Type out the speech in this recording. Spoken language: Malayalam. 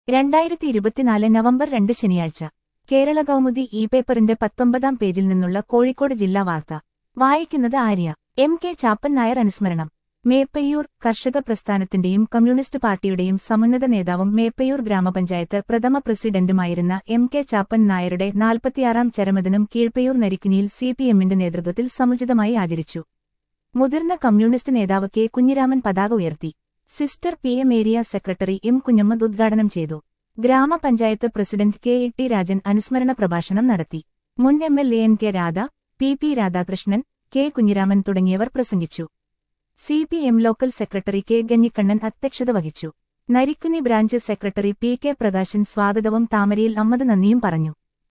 രണ്ടായിരത്തി ഇരുപത്തിനാല് നവംബർ രണ്ട് ശനിയാഴ്ച കേരള കൗമുദി ഇ പേപ്പറിന്റെ പത്തൊമ്പതാം പേജിൽ നിന്നുള്ള കോഴിക്കോട് ജില്ലാ വാർത്ത വായിക്കുന്നത് ആര്യ എം കെ ചാപ്പൻ നായർ അനുസ്മരണം മേപ്പയ്യൂർ കർഷക പ്രസ്ഥാനത്തിന്റെയും കമ്മ്യൂണിസ്റ്റ് പാർട്ടിയുടെയും സമുന്നത നേതാവും മേപ്പയ്യൂർ ഗ്രാമപഞ്ചായത്ത് പ്രഥമ പ്രസിഡന്റുമായിരുന്ന എം കെ ചാപ്പൻ നായരുടെ നാൽപ്പത്തിയാറാം ചരമദിനം കീഴ്പയ്യൂർ നരിക്കുനിയിൽ സിപിഎമ്മിന്റെ നേതൃത്വത്തിൽ സമുചിതമായി ആചരിച്ചു മുതിർന്ന കമ്മ്യൂണിസ്റ്റ് നേതാവ് കെ കുഞ്ഞിരാമൻ പതാക ഉയർത്തി സിസ്റ്റർ P M area secretary M Kunhammad ഉദ്ഘാടനം ചെയ്തു ഗ്രാമപഞ്ചായത്ത് president K E T Rajan അനുസ്മരണ പ്രഭാഷണം നടത്തി മുൻ M L A N K Radha P P Radhakrishnan K Kunhiraman തുടങ്ങിയവർ പ്രസംഗിച്ചു C P M local secretary K Ganjikannan അധ്യക്ഷത വഹിച്ചു Narikkuni branch secretary P K Prakashan സ്വാഗതവും താമരയിൽ അമ്മദ് നന്ദിയും പറഞ്ഞു